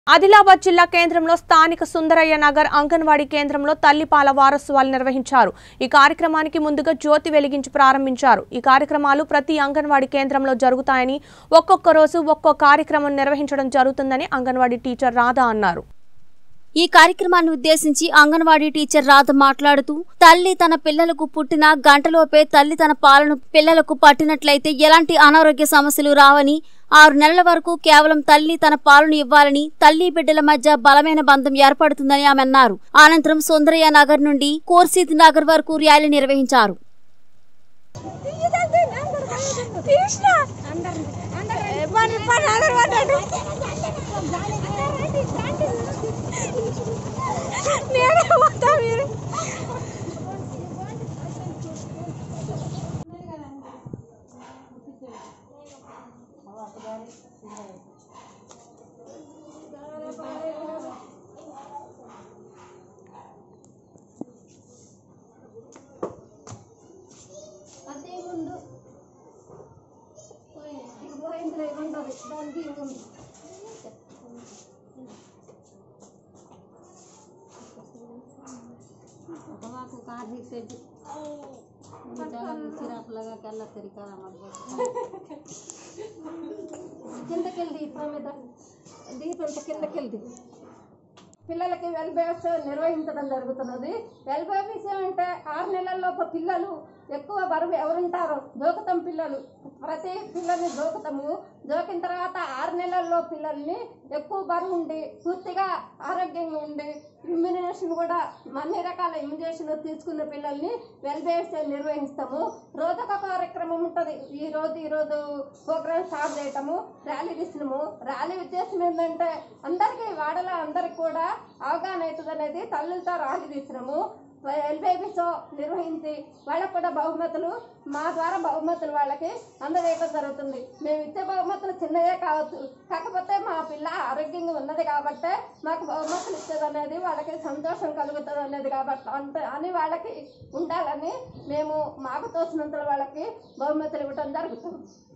ఆదిలాబాద్ జిల్లా కేంద్రంలో స్థానిక సుందరయ్య నగర్ అంగన్వాడీ కేంద్రంలో తల్లిపాల వారోత్సవాలు నిర్వహించారు ఈ కార్యక్రమానికి ముందుగా జ్యోతి వెలిగించి ప్రారంభించారు ఈ కార్యక్రమాలు ప్రతి అంగన్వాడీ కేంద్రంలో జరుగుతాయని ఒక్కొక్క రోజు ఒక్కో కార్యక్రమం నిర్వహించడం జరుగుతుందని అంగన్వాడీ టీచర్ రాధా అన్నారు ఈ కార్యక్రమాన్ని ఉద్దేశించి అంగన్వాడీ టీచర్ రాధ మాట్లాడుతూ తల్లి తన పిల్లలకు పుట్టిన గంటలోపే తల్లి తన పాలను పిల్లలకు పట్టినట్లయితే ఎలాంటి అనారోగ్య సమస్యలు రావని ఆరు నెలల వరకు కేవలం తల్లి తన పాలను ఇవ్వాలని తల్లి బిడ్డల మధ్య బలమైన బంధం ఏర్పడుతుందని ఆమె అన్నారు అనంతరం సుందరయ్య నగర్ నుండి కోర్సీద్ నగర్ వరకు ర్యాలీ నిర్వహించారు అదే ముందు పోయింది ఉండదు దానికి ఉంది ఒకవాకు కార్మిక సెడ్డు చిరాకులాగా కల్లా తిరిగారా కిందకెళ్ళి దీపం మీద దీపం కిందకెళ్ళి పిల్లలకి వెల్బేస్ నిర్వహించడం జరుగుతున్నది వెల్బేబీస్ అంటే ఆరు నెలల్లోపు పిల్లలు ఎక్కువ బరువు ఎవరుంటారో జోకుతాం పిల్లలు ప్రతి పిల్లల్ని జోకుతాము జోకిన తర్వాత ఆరు నెలల్లో పిల్లల్ని ఎక్కువ బరువు ఉండి పూర్తిగా ఆరోగ్యంగా ఉండి ఇమ్యునేషన్ కూడా అన్ని రకాల ఇమ్యునేషన్ తీసుకున్న పిల్లల్ని వెల్బేస్ నిర్వహిస్తాము రోజొక కార్యక్రమం ఉంటుంది ఈ రోజు ఈ రోజు ప్రోగ్రామ్ స్టార్ట్ చేయటము ర్యాలీ తీసినాము ర్యాలీ ఉద్దేశం ఏంటంటే అందరికీ వాడలో అందరికి కూడా అవగాహన అవుతుంది అనేది తల్లులతో ర్యాలీ తీసినాము ఎల్బేబీతో నిర్వహించి వాళ్ళకు కూడా బహుమతులు మా ద్వారా బహుమతులు వాళ్ళకి అందజేయడం జరుగుతుంది మేము ఇచ్చే బహుమతులు చిన్నవే కావచ్చు కాకపోతే మా పిల్ల ఆరోగ్యంగా ఉన్నది కాబట్టి మాకు బహుమతులు ఇచ్చేది అనేది వాళ్ళకి సంతోషం కలుగుతుంది అనేది కాబట్టి అంటే అని వాళ్ళకి ఉండాలని మేము మాకు తోచినంత వాళ్ళకి బహుమతులు ఇవ్వడం జరుగుతుంది